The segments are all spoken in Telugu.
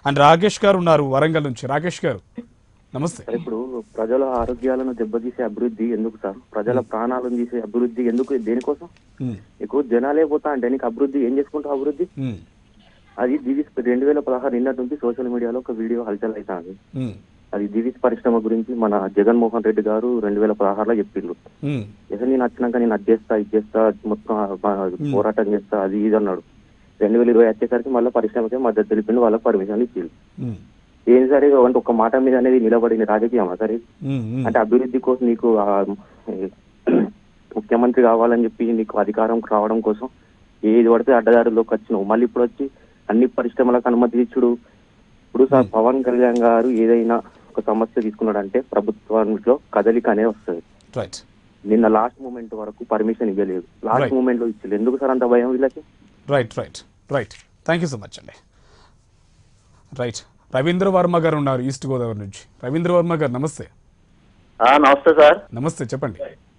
అండ్ రాకేష్ గారు ఉన్నారు వరంగల్ నుంచి రాకేష్ గారు నమస్తే సార్ ఇప్పుడు ప్రజల ఆరోగ్యాలను దెబ్బతీసే అభివృద్ధి ఎందుకు సార్ ప్రజల ప్రాణాలను తీసే అభివృద్ధి ఎందుకు దేనికోసం ఉమ్, నీకు జనాలే పోతా అంటే నీకు అభివృద్ధి ఏం చేసుకుంటావు అభివృద్ధి ఉమ్, అది దివిస్ రెండు వేల పదహారు నిన్నటి నుంచి సోషల్ మీడియాలో ఒక వీడియో హల్చల్ అవుతుంది ఉమ్, అది దివిస్ పరిశ్రమ గురించి మన జగన్మోహన్ రెడ్డి గారు రెండు వేల పదహారులో చెప్పిండ్రు ఉమ్, అసలు నేను వచ్చినాక నేను అది చేస్తా ఇది చేస్తా మొత్తం ఆ, పోరాటం చేస్తా అది ఇది అన్నాడు రెండు వేల ఇరవై వచ్చేసరికి మళ్ళీ పరిశ్రమకే మద్దతు తెలిపిండు వాళ్ళకి పర్మిషన్ ఇచ్చిండు ఉమ్, ఏం సరే అంటే ఒక మాట మీద అనేది నిలబడింది రాజకీయమా సరే ఉమ్, ఉమ్, అంటే అభివృద్ధి కోసం నీకు ఆ, ఏ, ముఖ్యమంత్రి కావాలని చెప్పి నీకు అధికారం రావడం కోసం ఏది పడితే అడ్డదారిలోకి వచ్చినావు మళ్ళీ ఇప్పుడు వచ్చి అన్ని పరిశ్రమలకు అనుమతి ఇచ్చుడు ఇప్పుడు సార్ పవన్ కళ్యాణ్ గారు ఏదైనా ఒక సమస్య తీసుకున్నాడంటే ప్రభుత్వంలో కదలిక అనేది వస్తుంది రైట్ నిన్న లాస్ట్ మూమెంట్ వరకు పర్మిషన్ ఇవ్వలేదు లాస్ట్ Right. మూమెంట్ లో ఇచ్చలేదు ఎందుకు సార్ అంత భయం వీళ్ళకి right right right thank you so much అండి రైట్ రవీంద్ర వర్మ గారు ఉన్నారు ఈస్ట్ గోదావరి నుంచి రవీంద్ర వర్మ గారు నమస్తే ఆ, నమస్తే సార్ నమస్తే చెప్పండి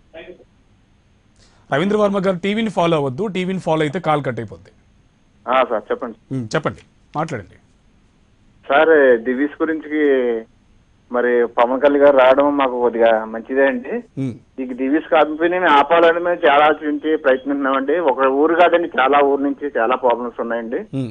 రవీంద్ర వర్మ గారు టీవీని ఫాలో అవ్వద్దు టీవీని ఫాలో అయితే కాల్ కట్ అయిపోద్ది ఆ, సార్ చెప్పండి ఉమ్, చెప్పండి మాట్లాడండి సార్ దివీస్ గురించి మరి పవన్ కళ్యాణ్ గారు రావడం మాకు కొద్దిగా మంచిదే అండి ఉమ్, ఈ దివీస్ కంపెనీని ఆపాలని మేము చాలా నుంచి ప్రయత్నిస్తున్నామండి ఒక ఊరు కాదండి చాలా ఊరు నుంచి చాలా ప్రాబ్లమ్స్ ఉన్నాయండి ఉమ్,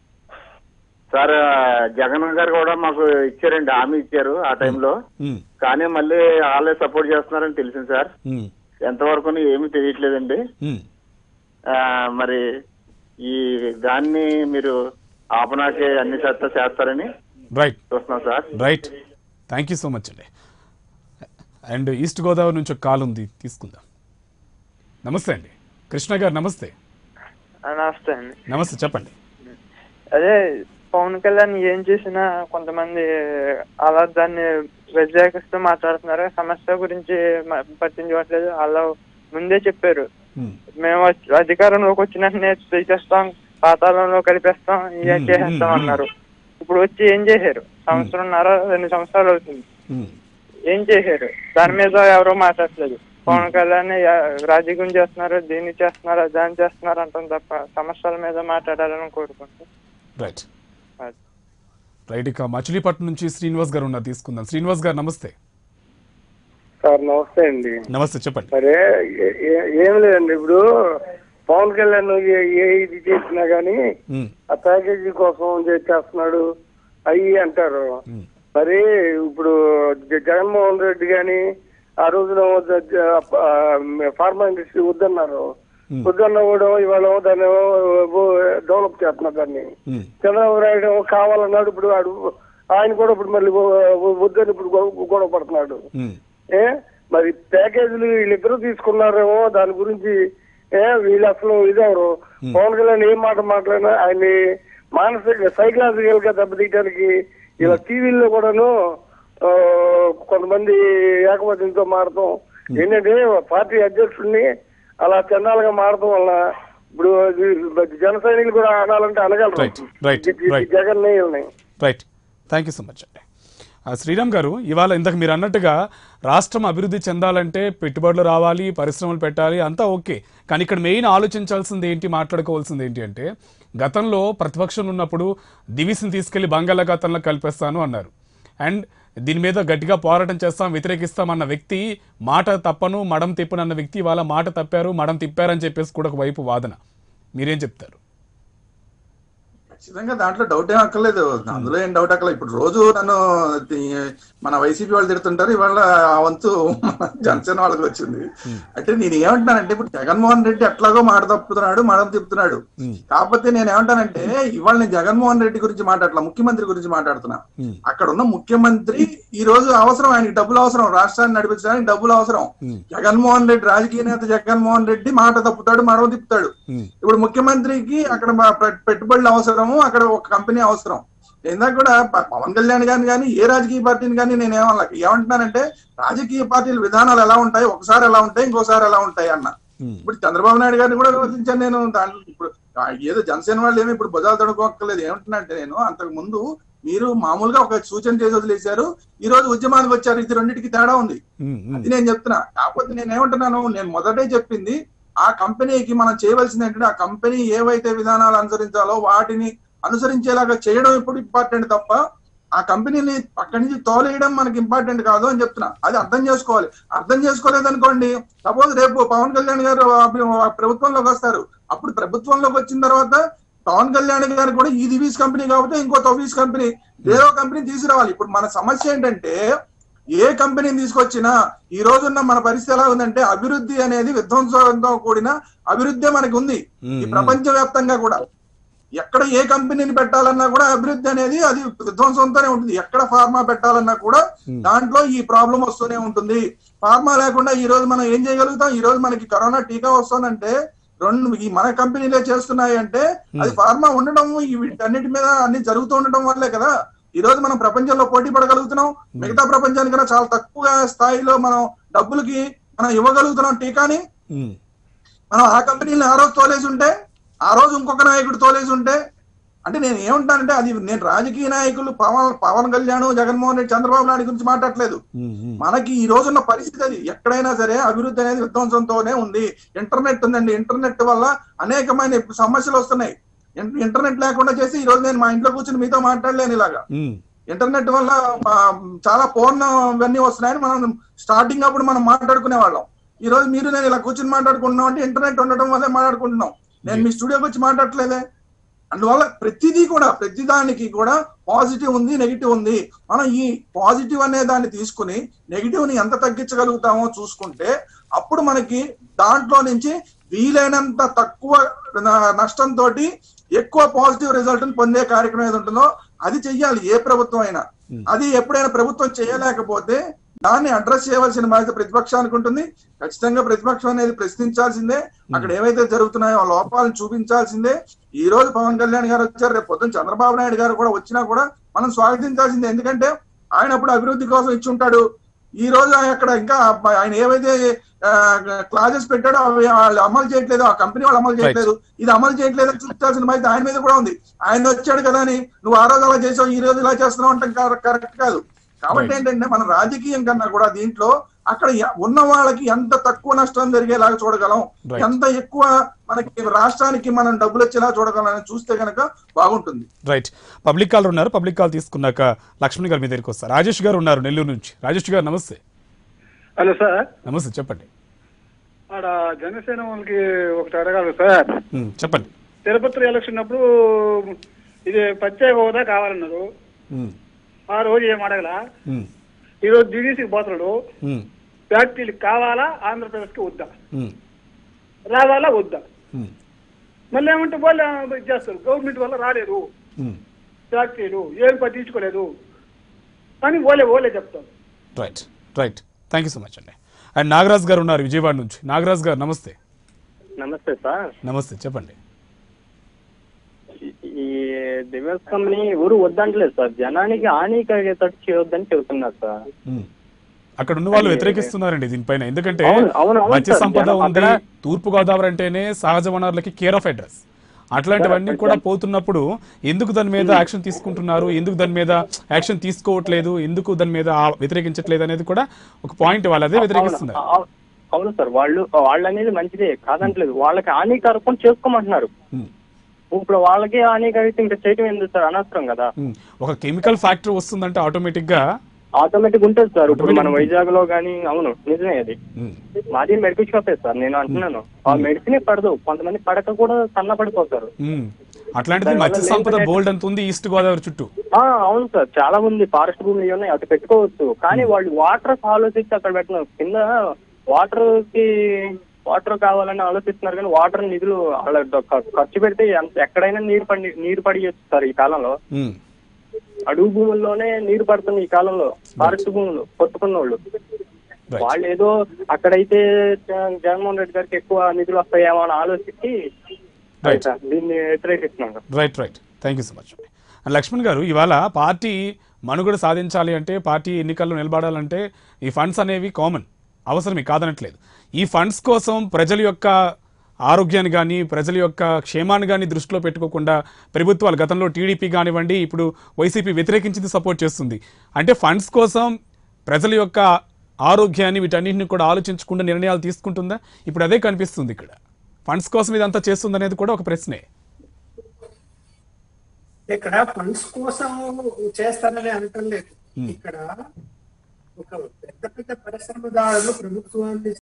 సార్ జగన్ గారు కూడా మాకు ఇచ్చారండి హామీ ఇచ్చారు ఆ టైంలో ఉమ్, కానీ మళ్ళీ వాళ్ళే సపోర్ట్ చేస్తున్నారని తెలిసింది సార్ ఉమ్, ఎంతవరకు ఏమీ తెలియట్లేదండి ఉమ్. ఆ, మరి ఈ దాన్ని మీరు ఆపనాకే అన్ని చర్చ చేస్తారని రైట్ చూస్తున్నాం sir right thank you so much అండి అండ్ ఈస్ట్ గోదావరి నుంచి ఒక కాల్ ఉంది తీసుకుందాం నమస్తే అండి కృష్ణ గారు నమస్తే ఆ, నమస్తే అండి నమస్తే చెప్పండి అదే పవన్ కళ్యాణ్ ఏం చేసినా కొంతమంది అలా దాన్ని వ్యతిరేకిస్తూ మాట్లాడుతున్నారు సమస్య గురించి మ- పట్టించుకోవట్లేదు అలా ముందే చెప్పారు ఉమ్, మేము వచ్చి- అధికారంలోకి వచ్చిన వెంటనే తీసేస్తాం పాతాళంలో కలిపేస్తాం ఇవే మ్మ్, చేసేస్తాం మ్మ్, అన్నారు ఇప్పుడు వచ్చి ఏం చేశారు సంవత్సరంన్నర రెండు సంవత్సరాలు అవుతుంది ఉమ్, ఏం చేశారు దాని మీద ఎవరో మాట్లాడలేదు పవన్ కళ్యాణ్ యా- రాజకీయం చేస్తున్నారు దీన్ని చేస్తున్నారు దాన్ని చేస్తున్నారు అంటాం తప్ప సమస్యల మీద మాట్లాడాలని కోరుకుంటాం రైట్ రైట్ ఇక మచిలీపట్నం నుంచి శ్రీనివాస్ గారు ఉన్నారు తీసుకుందాం శ్రీనివాస్ గారు నమస్తే సార్ నమస్తే అండి నమస్తే చెప్పండి సరే ఏ- ఏ- ఏం లేదండి ఇప్పుడు పవన్ కళ్యాణ్ ఏ- ఏ ఇది చేసినా గానీ ఉమ్, ఆ ప్యాకేజీ కోసం చేస్తున్నాడు అయ్యి అంటారు ఉమ్, మరి ఇప్పుడు జ- జగన్మోహన్ రెడ్డి గాని ఆ రోజున జ- జ- ఆ, ఫార్మా ఇండస్ట్రీ వద్దన్నారు ఉమ్, వద్దన్న కూడా ఇవాళ దాన్ని డెవలప్ చేస్తున్నారు దాన్ని ఉమ్, చంద్రబాబు నాయుడు ఏమో కావాలన్నాడు ఇప్పుడు వాడు ఆయన కూడా ఇప్పుడు మళ్ళీ వ- వద్దని ఇప్పుడు గొ- గొడవ పడుతున్నాడు ఉమ్, ఏ మరి ప్యాకేజీలు వీళ్ళిద్దరూ తీసుకున్నారేమో దాని గురించి ఏ వీళ్ళు అసలు ఇదెవరు పవన్ కళ్యాణ్ ఏం మాట మాట్లాడినా ఆయన్ని మానసిక సైకలాజికల్ గా దెబ్బతీయడానికి ఇలా టీవీల్లో కూడాను ఆ, కొంతమంది ఏకవచనంతో మారటం ఏంటంటే పార్టీ అధ్యక్షుడిని అలా చందాలుగా మారటం వల్ల ఇప్పుడు ఇది జన సైనికులు కూడా అనాలంటే అనగలరు Right, right, ఈ- ఈ right. జగన్ వీళ్ళని right thank you so much అండి ఆ, శ్రీరామ్ గారు ఇవాళ ఇంతకు మీరు అన్నట్టుగా రాష్ట్రం అభివృద్ధి చెందాలంటే పెట్టుబడులు రావాలి పరిశ్రమలు పెట్టాలి అంతా ఓకే కానీ ఇక్కడ మెయిన్ ఆలోచించాల్సింది ఏంటి మాట్లాడుకోవాల్సింది ఏంటి అంటే గతంలో ప్రతిపక్షం ఉన్నప్పుడు దివిస్ని తీసుకెళ్లి బంగాళాఖాతంలో కలిపేస్తాను అన్నారు అండ్ దీని మీద గట్టిగా పోరాటం చేస్తాం వ్యతిరేకిస్తాం అన్న వ్యక్తి మాట తప్పను మడం తిప్పను అన్న వ్యక్తి ఇవాళ మాట తప్పారు మడం తిప్పారని చెప్పేసి కూడా ఒక వైపు వాదన మీరేం చెప్తారు ఖచ్చితంగా దాంట్లో డౌట్ ఏం అక్కర్లేదు అందులో ఏం డౌట్ అక్కర్లేదు ఇప్పుడు రోజు నన్ను తి- మన వైసీపీ వాళ్ళు తిడుతుంటారు ఇవాళ ఆ వంతు మన జనసేన వాళ్ళకి వచ్చింది అంటే నేను ఏమంటున్నానంటే ఇప్పుడు జగన్మోహన్ రెడ్డి ఎట్లాగో మాట తప్పుతున్నాడు మడం తిప్పుతున్నాడు Hmm. కాకపోతే నేను ఏమంటానంటే ఇవాళ నేను జగన్మోహన్ రెడ్డి గురించి మాట్లాడలా ముఖ్యమంత్రి గురించి మాట్లాడుతున్నా Hmm. అక్కడ ఉన్న ముఖ్యమంత్రి ఈ రోజు అవసరం ఆయనకి డబ్బులు అవసరం రాష్ట్రాన్ని నడిపించడానికి డబ్బులు అవసరం Hmm. జగన్మోహన్ రెడ్డి రాజకీయ నేత జగన్మోహన్ రెడ్డి మాట తప్పుతాడు మడవ తిప్పుతాడు Hmm. ఇప్పుడు ముఖ్యమంత్రికి అక్కడ మా పె- పెట్టుబడులు అవసరము అక్కడ ఒక కంపెనీ అవసరం ఇందాక కూడా ప- పవన్ కళ్యాణ్ గాని కానీ ఏ రాజకీయ పార్టీని కానీ నేను ఏమన్నా ఏమంటున్నానంటే రాజకీయ పార్టీల విధానాలు ఎలా ఉంటాయి ఒకసారి ఎలా ఉంటాయి ఇంకోసారి ఎలా ఉంటాయి అన్న Hmm. ఇప్పుడు చంద్రబాబు నాయుడు గారిని కూడా విమర్శించాను నేను దాంట్లో ఇప్పుడు ఆ ఏదో జనసేన వాళ్ళు ఏమి ఇప్పుడు భుజాలు తడుకోక్కర్లేదు ఏమంటున్నానంటే నేను అంతకు ముందు మీరు మామూలుగా ఒక సూచన చేసి వదిలేశారు ఈ రోజు ఉద్యమానికి వచ్చారు ఇది రెండింటికి తేడా ఉంది Hmm. Hmm. అది నేను చెప్తున్నా కాకపోతే నేను ఏమంటున్నాను నేను మొదటే చెప్పింది ఆ కంపెనీకి మనం చేయవలసింది ఏంటంటే ఆ కంపెనీ ఏవైతే విధానాలు అనుసరించాలో వాటిని అనుసరించేలాగా చేయడం ఇప్పుడు ఇంపార్టెంట్ తప్ప ఆ కంపెనీని అక్కడి నుంచి తోలేయడం మనకి ఇంపార్టెంట్ కాదు అని చెప్తున్నా అది అర్థం చేసుకోవాలి అర్థం చేసుకోలేదు అనుకోండి సపోజ్ రేపు పవన్ కళ్యాణ్ గారు ఆ ప్రభుత్వంలోకి వస్తారు అప్పుడు ప్రభుత్వంలోకి వచ్చిన తర్వాత పవన్ కళ్యాణ్ గారు కూడా ఈ దివీస్ కంపెనీ కాబట్టి ఇంకో తొవీస్ కంపెనీ వేరే కంపెనీ తీసుకురావాలి ఇప్పుడు మన సమస్య ఏంటంటే ఏ కంపెనీని తీసుకొచ్చినా ఈ రోజున్న మన పరిస్థితి ఎలా ఉందంటే అభివృద్ధి అనేది విధ్వంసంతో కూడిన అభివృద్ధి మనకి ఉంది ఈ ప్రపంచ వ్యాప్తంగా కూడా ఎక్కడ ఏ కంపెనీని పెట్టాలన్నా కూడా అభివృద్ధి అనేది అది విధ్వంసంతోనే ఉంటుంది ఎక్కడ ఫార్మా పెట్టాలన్నా కూడా దాంట్లో ఈ ప్రాబ్లం వస్తూనే ఉంటుంది ఫార్మా లేకుండా ఈ రోజు మనం ఏం చేయగలుగుతాం ఈ రోజు మనకి కరోనా టీకా వస్తుందంటే రెండు ఈ మన కంపెనీలే చేస్తున్నాయి అంటే అది ఫార్మా ఉండడం ఈ వీటన్నిటి మీద అన్ని జరుగుతూ ఉండడం వల్లే కదా ఈ రోజు మనం ప్రపంచంలో పోటీ పడగలుగుతున్నాం మిగతా ప్రపంచానికన్నా చాలా తక్కువ స్థాయిలో మనం డబ్బులకి మనం ఇవ్వగలుగుతున్నాం టీకాని ఉమ్, మనం ఆ కంపెనీని ఆ రోజు తోలేసి ఉంటే ఆ రోజు ఇంకొక నాయకుడు తోలేసి ఉంటే అంటే నేను ఏమంటానంటే అది నేను రాజకీయ నాయకులు పవన్ పవన్ కళ్యాణ్ జగన్మోహన్ రెడ్డి చంద్రబాబు నాయుడు గురించి మాట్లాడలేదు ఉమ్, ఉమ్. మనకి ఈ రోజున్న పరిస్థితి అది ఎక్కడైనా సరే అభివృద్ధి అనేది విధ్వంసంతోనే ఉంది ఇంటర్నెట్ ఉందండి ఇంటర్నెట్ వల్ల అనేకమైన సమస్యలు వస్తున్నాయి ఇన్- ఇంటర్నెట్ లేకుండా చేసి ఈ రోజు నేను మా ఇంట్లో కూర్చొని మీతో మాట్లాడలేను ఇలాగా ఉమ్, ఇంటర్నెట్ వల్ల ఆ, చాలా పూర్ణ ఇవన్నీ వస్తున్నాయని మనం స్టార్టింగ్ అప్పుడు మనం మాట్లాడుకునే వాళ్ళం ఈ రోజు మీరు నేను ఇలా కూర్చొని మాట్లాడుకుంటున్నాం అంటే ఇంటర్నెట్ ఉండటం వల్లే మాట్లాడుకుంటున్నాం నేను మీ స్టూడియోకి వచ్చి మాట్లాడట్లేదే అందువల్ల ప్రతిదీ కూడా ప్రతి దానికి కూడా పాజిటివ్ ఉంది నెగిటివ్ ఉంది మనం ఈ పాజిటివ్ అనే దాన్ని తీసుకుని నెగిటివ్ ని ఎంత తగ్గించగలుగుతామో చూసుకుంటే అప్పుడు మనకి దాంట్లో నుంచి వీలైనంత తక్కువ న- నష్టంతో ఎక్కువ పాజిటివ్ రిజల్ట్ పొందే కార్యక్రమం ఏది ఉంటుందో అది చెయ్యాలి ఏ ప్రభుత్వం అయినా అది ఎప్పుడైనా ప్రభుత్వం చేయలేకపోతే దాన్ని అడ్రస్ చేయవలసిన బాధ్యత ప్రతిపక్షానికి ఉంటుంది ఖచ్చితంగా ప్రతిపక్షం అనేది ప్రశ్నించాల్సిందే అక్కడ ఏవైతే జరుగుతున్నాయో ఆ లోపాలను చూపించాల్సిందే ఈ రోజు పవన్ కళ్యాణ్ గారు వచ్చారు రేపు పొద్దున్న చంద్రబాబు నాయుడు గారు కూడా వచ్చినా కూడా మనం స్వాగతించాల్సిందే ఎందుకంటే ఆయన అప్పుడు అభివృద్ధి కోసం ఇచ్చి ఉంటాడు ఈ రోజు ఆయన అక్కడ ఇంకా ఆయన ఏవైతే క్లాజెస్ పెట్టాడో అవి వాళ్ళు అమలు చేయట్లేదు ఆ కంపెనీ వాళ్ళు అమలు చేయట్లేదు ఇది అమలు చేయట్లేదు అని చూపించాల్సిన బాధ్యత ఆయన మీద కూడా ఉంది ఆయన వచ్చాడు కదా అని నువ్వు ఆ రోజు అలా చేసావు ఈ రోజు ఇలా చేస్తున్నావు అంటే కరెక్ట్ కాదు కాబట్టి ఏంటంటే మన రాజకీయం కన్నా కూడా దీంట్లో అక్కడ ఎ- ఉన్న వాళ్ళకి ఎంత తక్కువ నష్టం జరిగేలాగా చూడగలం Right. ఎంత ఎక్కువ మనకి రాష్ట్రానికి మనం డబ్బులు వచ్చేలా చూడగలం అని చూస్తే కనుక బాగుంటుంది రైట్ పబ్లిక్ కాల్ ఉన్నారు పబ్లిక్ కాల్ తీసుకున్నాక లక్ష్మణ్ గారు మీ దగ్గరికి వస్తారు రాజేష్ గారు ఉన్నారు నెల్లూరు నుంచి రాజేష్ గారు నమస్తే హలో సార్ నమస్తే చెప్పండి ఆడ జనసేన వాళ్ళకి ఒకటి అడగాలి సార్ ఉమ్, చెప్పండి తిరుపతి ఎలక్షన్ అప్పుడు ఇది ప్రత్యేక హోదా కావాలన్నారు ఉమ్, ఆ రోజు ఏం అడగల ఉమ్, ఈ రోజు దిడీసీకి పోతున్నాడు ఉమ్, ఫ్యాక్టరీలకు కావాలా ఆంధ్రప్రదేశ్కి వద్దా ఉమ్, రావాలా వద్దా ఉమ్, మళ్ళీ ఏమంటే వాళ్ళు ఇది చేస్తారు గవర్నమెంట్ వల్ల రాలేదు ఉమ్. ఫ్యాక్టరీలు ఏం పట్టించుకోలేదు అని ఓలే ఓలే చెప్తారు right right thank you so much అండి అండ్ నాగరాజ్ గారు ఉన్నారు విజయవాడ నుంచి నాగరాజ్ గారు నమస్తే నమస్తే సార్ నమస్తే చెప్పండి ఈ దివ్యాస్ కంపెనీ ఊరు వద్దంటలేదు సార్ జనానికి హాని కలిగేటట్టు చేయొద్దని చెబుతున్నారు సార్ ఉమ్. అక్కడ ఉన్న వాళ్ళు వ్యతిరేకిస్తున్నారండి దీనిపైన ఎందుకంటే అవును, అవును, అవును మత్స్య సార్. సంపద జనం ఉంది అక్కడ- తూర్పు గోదావరి అంటేనే సహజ వనరులకి కేర్ ఆఫ్ అడ్రస్ అట్లాంటివన్నీ కూడా పోతున్నప్పుడు ఎందుకు దాని మీద యాక్షన్ తీసుకుంటున్నారు ఎందుకు దాని మీద యాక్షన్ తీసుకోవట్లేదు ఎందుకు దాని మీద ఆ- వ్యతిరేకించట్లేదు అనేది కూడా ఒక పాయింట్ వాళ్ళు అదే వ్యతిరేకిస్తున్నారు అవును, అవును సార్ వాళ్ళు వాళ్ళు అనేది మంచిదే కాదంటలేదు వాళ్ళకి హానికారకం చేసుకోమంటున్నారు ఉమ్. ఇప్పుడు వాళ్ళకి హానికరిస్తే ఇంకా చేయటం ఎందుకు సార్ అనవసరం కదా ఉమ్. ఒక కెమికల్ ఫ్యాక్టరీ వస్తుందంటే ఆటోమేటిక్ గా ఆటోమేటిక్ ఉంటుంది సార్ ఇప్పుడు మన Automatic వైజాగ్ లో గానీ అవును నిజమే అది ఉమ్, మాది మెడికల్ షాపే సార్ నేను అంటున్నాను ఆ మెడిసిన్ పడదు కొంతమంది పడక కూడా సన్న పడిపోతారు ఉమ్. అట్లాంటిది దానివల్ల మత్స్య సంపద ఏంటంటే- బోల్డ్ అంత ఉంది ఈస్ట్ గోదావరి చుట్టూ ఆ అవును సార్ చాలా మంది ఫారెస్ట్ భూములు ఉన్నాయి అటు పెట్టుకోవచ్చు కానీ వాళ్ళు వాటర్ ఆలోచించి అక్కడ పెట్టినారు కింద వాటర్ కి వాటర్ కావాలని ఆలోచిస్తున్నారు కానీ వాటర్ నిధులు వాళ్ళ ఖ- ఖర్చు పెడితే ఎంత- ఎక్కడైనా నీరు పడి నీరు పడియచ్చు సార్ ఈ కాలంలో ఉమ్. అడుగు భూముల్లోనే నీరు పడుతుంది ఈ కాలంలో ఫారెస్ట్ భూములు కొట్టుకున్న వాళ్ళు Right. వాళ్ళు ఏదో అక్కడైతే జ- జగన్మోహన్ రెడ్డి గారికి ఎక్కువ నిధులు వస్తాయేమో అని ఆలోచించి Right. సార్, దీన్ని వ్యతిరేకిస్తున్నాను right right thank you so much and Lakshman garu ఇవాళ పార్టీ మనుగడ సాధించాలి అంటే పార్టీ ఎన్నికల్లో నిలబడాలంటే ఈ ఫండ్స్ అనేవి కామన్ అవసరమే కాదనట్లేదు ఈ ఫండ్స్ కోసం ప్రజల యొక్క ఆరోగ్యాన్ని కానీ ప్రజల యొక్క క్షేమాన్ని కానీ దృష్టిలో పెట్టుకోకుండా ప్రభుత్వాలు గతంలో టీడీపీ కానివ్వండి ఇప్పుడు వైసీపీ వ్యతిరేకించింది సపోర్ట్ చేస్తుంది అంటే ఫండ్స్ కోసం ప్రజల యొక్క ఆరోగ్యాన్ని వీటన్నింటిని కూడా ఆలోచించకుండా నిర్ణయాలు తీసుకుంటుందా ఇప్పుడు అదే కనిపిస్తుంది ఇక్కడ ఫండ్స్ కోసం ఇదంతా చేస్తుంది అనేది కూడా ఒక ప్రశ్నే ఇక్కడ ఫండ్స్ కోసం చేస్తారని అనటం లేదు ఇక్కడ ఒక పెద్ద పెద్ద పరిశ్రమదారులు ప్రభుత్వాన్ని